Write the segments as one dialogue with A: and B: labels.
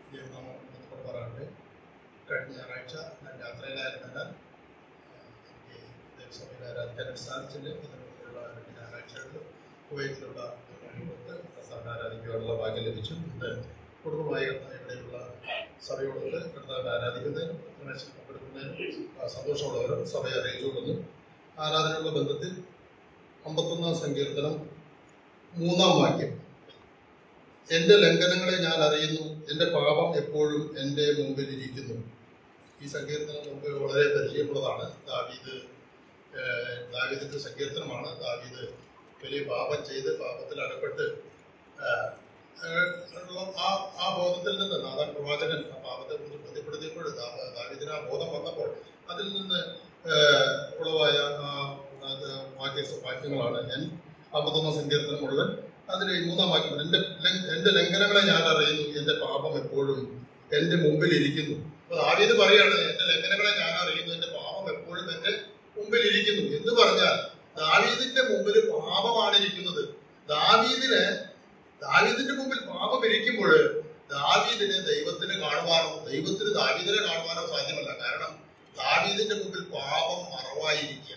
A: ദൈവനാമം പറയാറുണ്ട് കഴിഞ്ഞ ഞായറാഴ്ച ഞാൻ യാത്രയിലായിരുന്നതിനാൽ എനിക്ക് ദൈവസഭയിൽ ആരാധിക്കാൻ സാധിച്ചില്ല ഇതിനുള്ള രണ്ട് ഞായറാഴ്ചകളിൽ കുവൈറ്റിലുള്ള കുടുംബത്തെ കർത്താവിനെ ആരാധിക്കുവാനുള്ള ഭാഗ്യം ലഭിച്ചു ഇന്ന് കുടുംബമായി ഇവിടെയുള്ള സഭയോടൊത്ത് കർത്താവിനെ ആരാധിക്കുന്നതിനും പ്രവേശനം പങ്കെടുക്കുന്നതിനും ആ, സന്തോഷമുള്ളവരും സഭയെ അറിയിച്ചുകൊള്ളുന്നു ആരാധനയുള്ള ബന്ധത്തിൽ അമ്പത്തൊന്നാം സങ്കീർത്തനം മൂന്നാം വാക്യം എന്റെ ലംഘനങ്ങളെ ഞാൻ അറിയുന്നു എന്റെ പാപം എപ്പോഴും എന്റെ മുമ്പിൽ ഇരിക്കുന്നു ഈ സങ്കീർത്തനം നമുക്ക് വളരെ പരിചയമുള്ളതാണ് ദാവീദ് ഏഹ്, ദാവീദിന്റെ സങ്കീർത്തനമാണ് ദാവീദ് വലിയ പാപം ചെയ്ത് പാപത്തിൽ അകപ്പെട്ട് ഏഹ്, ഏഹ്, ഉള്ള ആ ആ ബോധത്തിൽ നിന്ന് നാദാൻ പ്രവാചകൻ ആ പാപത്തെ കുറിച്ച് ബോധ്യപ്പെടുത്തിയപ്പോൾ ദാ- ദാവീദിന് ആ ബോധം വന്നപ്പോൾ അതിൽ നിന്ന് ഏഹ്, ഉളവായ ആ അത് വാക്യ വാക്യങ്ങളാണ് ഞാൻ അമ്പത്തൊന്നാം സങ്കീർത്തനം മുഴുവൻ അതിലെ ഈ മൂന്നാം വാക്യം എന്റെ ലംഘ- എന്റെ ലംഘനങ്ങളെ ഞാൻ അറിയുന്നു എന്റെ പാപം എപ്പോഴും എന്റെ മുമ്പിൽ ഇരിക്കുന്നു അപ്പൊ ആദ്യത് പറയാണ് എന്റെ ലംഘനങ്ങളെ ഞാൻ അറിയുന്നു എന്റെ പാപം എപ്പോഴും എന്റെ മുമ്പിൽ ഇരിക്കുന്നു എന്ന് പറഞ്ഞാൽ ദാവീദിന്റെ മുമ്പിൽ പാപമാണ് ഇരിക്കുന്നത് ദാവീദിന് ദാവീദിന്റെ മുമ്പിൽ പാപം ഇരിക്കുമ്പോൾ ദാവീദിനെ ദൈവത്തിന് കാണുവാനോ ദൈവത്തിന് ദാവീദിനെ കാണുവാനോ സാധ്യമല്ല കാരണം ദാവീദിന്റെ മുമ്പിൽ പാപം മറവായിരിക്കുക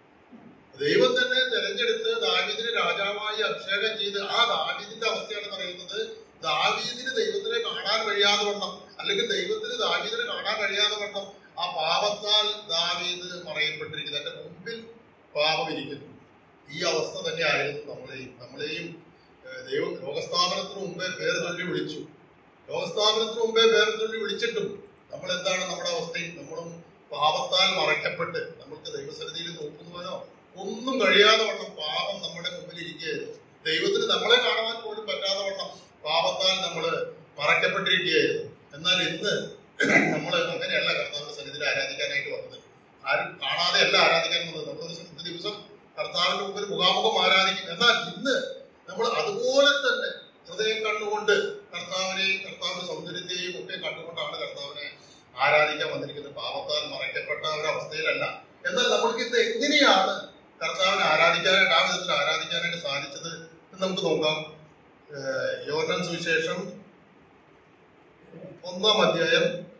A: ദൈവം തന്നെ തെരഞ്ഞെടുത്ത് ദാവീദിനെ രാജാവായി അഭിഷേകം ചെയ്ത് ആ ദാവീദിന്റെ അവസ്ഥയാണ് പറയുന്നത് ദാവീദിന് ദൈവത്തിനെ കാണാൻ കഴിയാതെ വണ്ണം അല്ലെങ്കിൽ ദൈവത്തിന് ദാവീദിനെ കാണാൻ കഴിയാതെ വണ്ണം ആ പാപത്താൽ ദാവീദ് മറയപ്പെട്ടിരിക്കുന്നത് എന്റെ മുമ്പിൽ പാപം ഇരിക്കുന്നു ഈ അവസ്ഥ തന്നെയായിരുന്നു നമ്മളെയും നമ്മളെയും ഏഹ്, ദൈവം ലോകസ്ഥാപനത്തിന് മുമ്പേ പേര് ചൊല്ലി വിളിച്ചു ലോകസ്ഥാപനത്തിന് മുമ്പേ പേര് ചൊല്ലി വിളിച്ചിട്ടും നമ്മൾ എന്താണ് നമ്മുടെ അവസ്ഥയിൽ നമ്മളും പാപത്താൽ മറയ്ക്കപ്പെട്ട് നമ്മൾക്ക് ദൈവസന്നിധിയിൽ നോക്കുന്നവനോ ഒന്നും കഴിയാതെ വണ്ണം പാപം നമ്മുടെ മുമ്പിൽ ഇരിക്കുകയായിരുന്നു ദൈവത്തിന് നമ്മളെ കാണുവാൻ പോലും പറ്റാതെ വണ്ണം പാപത്താൽ നമ്മൾ മറയ്ക്കപ്പെട്ടിരിക്കുകയായിരുന്നു എന്നാൽ ഇന്ന് നമ്മൾ അങ്ങനെയല്ല കർത്താവിന്റെ സന്നിധിയിൽ ആരാധിക്കാനായിട്ട് വന്നത് ആരും കാണാതെ അല്ല ആരാധിക്കാൻ വന്നത് നമ്മളൊരു ഒരു ദിവസം കർത്താവിന്റെ മുമ്പിൽ മുഖാമുഖം ആരാധിക്കും എന്നാൽ ഇന്ന് നമ്മൾ അതുപോലെ തന്നെ ഹൃദയം കണ്ടുകൊണ്ട് കർത്താവിനെയും കർത്താവിന്റെ സൗന്ദര്യത്തെയും ഒക്കെ കണ്ടുകൊണ്ടാണ് കർത്താവിനെ ആരാധിക്കാൻ വന്നിരിക്കുന്നത് പാപത്താൽ മറയ്ക്കപ്പെട്ട ഒരു അവസ്ഥയിലല്ല എന്നാൽ നമ്മൾക്ക് ഇന്ന് എങ്ങനെയാണ് കർത്താവിനെ ആരാധിക്കാനായിട്ട് ആ വിധത്തിൽ ആരാധിക്കാനായിട്ട് സാധിച്ചത് എന്ന് നമുക്ക് നോക്കാം ഏഹ് യോഹന്നാൻ സുവിശേഷം ഒന്നാം അധ്യായം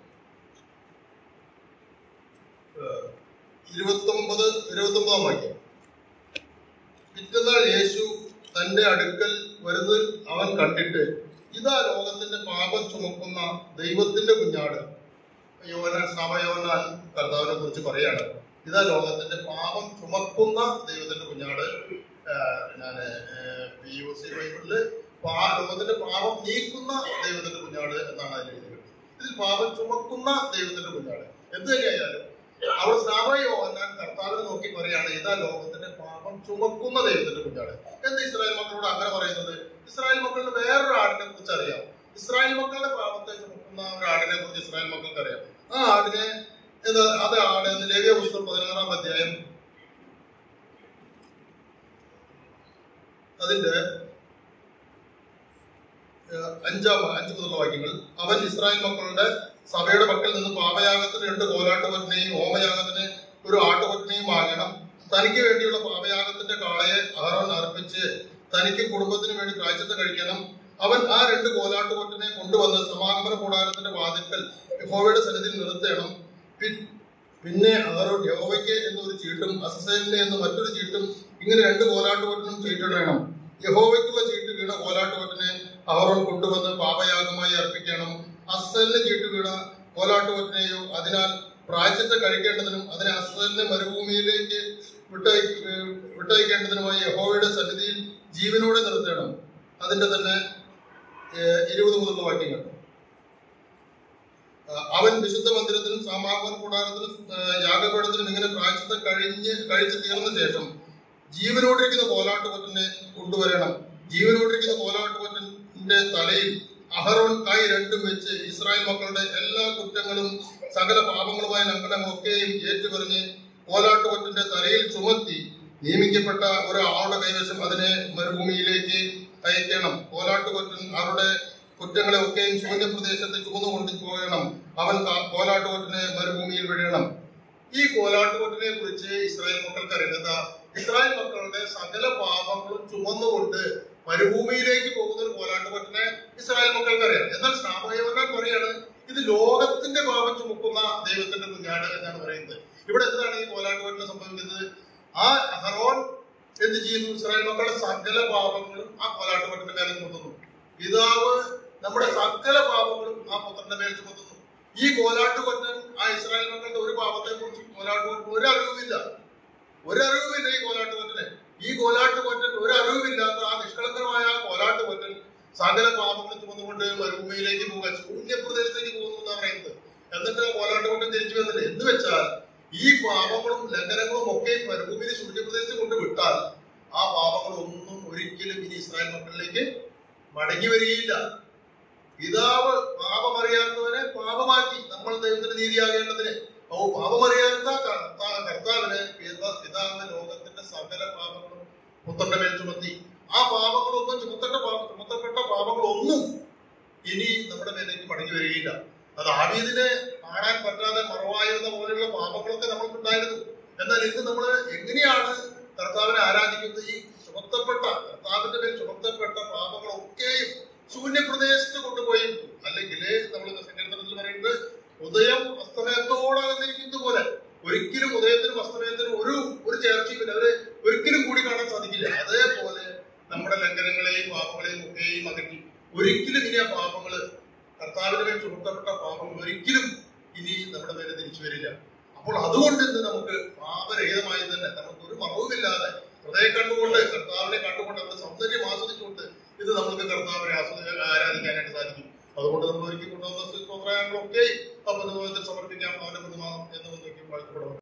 A: ഏഹ് ഇരുപത്തൊമ്പത് ഇരുപത്തൊമ്പതാം വാക്യം പിറ്റന്നാൾ യേശു തന്റെ അടുക്കൽ വരുന്നത് അവൻ കണ്ടിട്ട് ഇതാ ലോകത്തിന്റെ പാപം ചുമക്കുന്ന ദൈവത്തിന്റെ കുഞ്ഞാട് യോനാൻ സമയോനാൻ കർത്താവിനെ കുറിച്ച് പറയാണ് ഇതാ ലോകത്തിന്റെ പാപം ചുമക്കുന്ന ദൈവത്തിന്റെ കുഞ്ഞാട് ഞാൻ പി യു സി ബൈബിളില് പാ- ലോകത്തിന്റെ പാപം നീക്കുന്ന ദൈവത്തിന്റെ കുഞ്ഞാട് എന്നാണ് അതിൽ എഴുതിയത് ഇതിൽ പാപം ചുമക്കുന്ന ദൈവത്തിന്റെ കുഞ്ഞാട് എന്ത് തന്നെയായാലും അവിടെ സ്നാപയോഹന്നാൻ കർത്താവിനെ നോക്കി പറയാണ് ഇതാ ലോകത്തിന്റെ പാപം ചുമക്കുന്ന ദൈവത്തിന്റെ കുഞ്ഞാട് എന്ത് ഇസ്രായേൽ മക്കളോട് അങ്ങനെ പറയുന്നത് ഇസ്രായേൽ മക്കളുടെ വേറൊരു ആടിനെ കുറിച്ച് അറിയാം ഇസ്രായേൽ മക്കളുടെ പാപത്തെ ചുമക്കുന്ന ഒരു ആടിനെ കുറിച്ച് ഇസ്രായേൽ മക്കൾക്ക് അറിയാം ആ ആടിനെ ഇത് അത് ആട് ലേവ്യ പുസ്തകം പതിനാറാം അധ്യായം അതിന്റെ ഏഹ്, അഞ്ചാം അഞ്ച് മുതലുള്ള വാക്യങ്ങൾ അവൻ ഇസ്രായേൽ മക്കളുടെ സഭയുടെ പക്കൽ നിന്ന് പാപയാഗത്തിന് രണ്ട് കോലാട്ടുകൊറ്റനെയും ഹോമയാഗത്തിന് ഒരു ആട്ടുകൊറ്റനെയും വാങ്ങണം തനിക്ക് വേണ്ടിയുള്ള പാപയാഗത്തിന്റെ കാളയെ അഹറോൻ അർപ്പിച്ച് തനിക്ക് കുടുംബത്തിന് വേണ്ടി കാഴ്ചത്തെ കഴിക്കണം അവൻ ആ രണ്ട് കോലാട്ടുകൊറ്റനെ കൊണ്ടുവന്ന് സമാഗമന കൂടാരത്തിന്റെ വാതിൽക്കൽ യഹോവയുടെ സന്നിധിയിൽ നിർത്തണം പി- പിന്നെ അഹറോൻ യഹോവയ്ക്ക് എന്നൊരു ചീട്ടും അസസേലിന് എന്ന് മറ്റൊരു ചീട്ടും ഇങ്ങനെ രണ്ട് കോലാട്ടുകൊറ്റനും ചീട്ടിടണം യഹോവയ്ക്കുള്ള ചീട്ട് വീണ കോലാട്ടുകൊറ്റനെ അഹറോൻ കൊണ്ടുവന്ന് പാപയാഗമായി അർപ്പിക്കണം അസലിന് ചീട്ട് വീണ കോലാട്ടുകൊറ്റനെയോ അതിനാൽ പ്രായച്ചത്തെ കഴിക്കേണ്ടതിനും അതിനെ അസലിനെ മരുഭൂമിയിലേക്ക് വിട്ടയ വിട്ടയക്കേണ്ടതിനുമായി യഹോവയുടെ സന്നിധിയിൽ ജീവനോടെ നിർത്തണം അതിന്റെ തന്നെ ഏഹ്, ഇരുപത് മുതലുള്ള വാക്യങ്ങൾ ആ, അവൻ വിശുദ്ധ മന്ദിരത്തിനും സമാപന കൂടാരത്തിനും ആ, യാഗപീഠത്തിനും ഇങ്ങനെ പ്രായച്ചിത്തം കഴിഞ്ഞ് കഴിച്ചു തീർന്ന ശേഷം ജീവനോടിരിക്കുന്ന കോലാട്ടുകൊറ്റനെ കൊണ്ടുവരണം ജീവനോടിരിക്കുന്ന കോലാട്ടുകൊറ്റന്റെ തലയിൽ അഹറോൻ കൈ രണ്ടും വെച്ച് ഇസ്രായേൽ മക്കളുടെ എല്ലാ കുറ്റങ്ങളും സകല പാപങ്ങളുമായ ലംഘനങ്ങളൊക്കെയും ഏറ്റുപറഞ്ഞ് കോലാട്ടുകൊറ്റന്റെ തലയിൽ ചുമത്തി നിയമിക്കപ്പെട്ട ഒരു ആളുടെ കൈവശം അതിനെ മരുഭൂമിയിലേക്ക് അയക്കണം കോലാട്ടുകൊറ്റൻ അവരുടെ കുറ്റങ്ങളെ ഒക്കെയും ശൂന്യ പ്രദേശത്ത് ചുമന്നുകൊണ്ട് പോകണം അവൻ കാ- കോലാട്ടുകൊറ്റനെ മരുഭൂമിയിൽ വിടണം ഈ കോലാട്ടുകൊറ്റനെ കുറിച്ച് ഇസ്രായേൽ മക്കൾക്ക് അറിയുന്നത് ഇസ്രായേൽ മക്കളുടെ സകല പാപങ്ങളും ചുമന്നുകൊണ്ട് മരുഭൂമിയിലേക്ക് പോകുന്ന ഒരു കോലാട്ടുകൊറ്റനെ ഇസ്രായേൽ മക്കൾക്ക് അറിയാം എന്നാൽ സാമയോനാൽ പറയാണ് ഇത് ലോകത്തിന്റെ പാപം ചുമക്കുന്ന ദൈവത്തിന്റെ കുഞ്ഞാട് എന്നാണ് പറയുന്നത് ഇവിടെ എന്താണ് ഈ കോലാട്ടുകൊണ്ടിന് സംഭവിക്കുന്നത് ആ അഹറോൻ എന്ത് ചെയ്യുന്നു ഇസ്രായേൽ മക്കളുടെ സകല പാപങ്ങളും ആ കോലാട്ടുകൊണ്ടിന്റെ മേലെ ചുമത്തുന്നു പിതാവ് നമ്മുടെ സകല പാപങ്ങളും ആ പുത്രന്റെ മേൽ ചുമത്തുന്നു ഈ കോലാട്ടുകൊറ്റൻ ആ ഇസ്രായേൽ മക്കളുടെ ഒരു പാപത്തെ കുറിച്ച് കോലാട്ടുകൊറ്റൻ ഒരു അറിവുമില്ല ഒരു അറിവുമില്ല ഈ കോലാട്ടുകൊറ്റന് ഈ കോലാട്ടുകൊറ്റൻ ഒരു അറിവുമില്ലാത്ത ആ നിഷ്കളങ്കരമായ ആ കോലാട്ടുകൊറ്റൻ സകല പാപങ്ങൾ ചുമന്നുകൊണ്ട് മരുഭൂമിയിലേക്ക് പോവുക ശൂന്യപ്രദേശത്തേക്ക് പോകുന്നു എന്നാണ് പറയുന്നത് എന്നിട്ട് ആ കോലാട്ടുകൊറ്റൻ തിരിച്ചു വന്നില്ല എന്ന് വെച്ചാൽ ഈ പാപങ്ങളും ലംഘനങ്ങളും ഒക്കെ മരുഭൂമിയിൽ ശൂന്യപ്രദേശത്ത് കൊണ്ട് വിട്ടാൽ ആ പാപങ്ങളൊന്നും ഒരിക്കലും ഇനി ഇസ്രായേൽ മക്കളിലേക്ക് മടങ്ങി വരികയില്ല പിതാവ് പാപമറിയാത്തവനെ പാപമാക്കി നമ്മൾ ദൈവത്തിന്റെ നീതിയാകേണ്ടതിന് ഓ പാപമറിയാത്ത കർത്താ- കർത്താവിന് പിത- പിതാവിന്റെ ലോകത്തിന്റെ സകല പാപങ്ങളും പുത്രന്റെ മേൽ ചുമത്തി ആ പാപങ്ങളൊന്നും ചുമത്തേണ്ട പാപ ചുമത്തപ്പെട്ട പാപങ്ങളൊന്നും ഇനി നമ്മുടെ മേലേക്ക് മടങ്ങി വരികയില്ല അത് ആബീദിനെ കാണാൻ പറ്റാതെ മറവായിരുന്ന പോലെയുള്ള പാപങ്ങളൊക്കെ നമ്മൾക്കുണ്ടായിരുന്നു എന്നാൽ ഇന്ന് നമ്മൾ എങ്ങനെയാണ് കർത്താവിനെ ആരാധിക്കുന്നത് ഈ ചുമത്തപ്പെട്ട കർത്താവിന്റെ മേൽ ചുമത്തപ്പെട്ട പാപങ്ങളൊക്കെയും ശൂന്യപ്രദേശത്ത് കൊണ്ടുപോയി ഇട്ടു. അല്ലെങ്കിൽ നമ്മൾ സങ്കീർത്തനത്തിൽ പറയുന്നത് ഉദയം അസ്തമയത്തോടെ അകന്നിരിക്കുന്നത് പോലെ ഒരിക്കലും ഉദയത്തിനും അസ്തമയത്തിനും ഒരു ഒരു ചേർച്ചയുമില്ല അവര് ഒരിക്കലും കൂടി കാണാൻ സാധിക്കില്ല അതേപോലെ നമ്മുടെ ലംഘനങ്ങളെയും പാപങ്ങളെയും ഒക്കെയും അകറ്റി ഒരിക്കലും ഇനി ആ പാപങ്ങള് കർത്താവിന്റെ മേൽ ചുമത്തപ്പെട്ട പാപങ്ങൾ ഒരിക്കലും ഇനി നമ്മുടെ മേലെ തിരിച്ചു വരില്ല അപ്പോൾ അതുകൊണ്ട് ഇന്ന് നമുക്ക് പാപരഹിതമായി തന്നെ നമുക്ക് ഒരു മറവുമില്ലാതെ ഹൃദയം കണ്ടുകൊണ്ട് കർത്താവിനെ കണ്ടുകൊണ്ട് അവരുടെ സൗന്ദര്യം ആസ്വദിച്ചുകൊണ്ട് ഇത് നമുക്ക് കർത്താവിനെ ആസ്വദി ആരാധിക്കാനായിട്ട് സാധിക്കും അതുകൊണ്ട് നമ്മൾ ഒരുക്കി കൊണ്ടുവന്ന സ്തോത്രങ്ങളൊക്കെ അപ്പൊ സമർപ്പിക്കാം അവന്റെ പ്രതിമാ എന്ന് നോക്കി വാഴ്ത്തപ്പെടുന്നു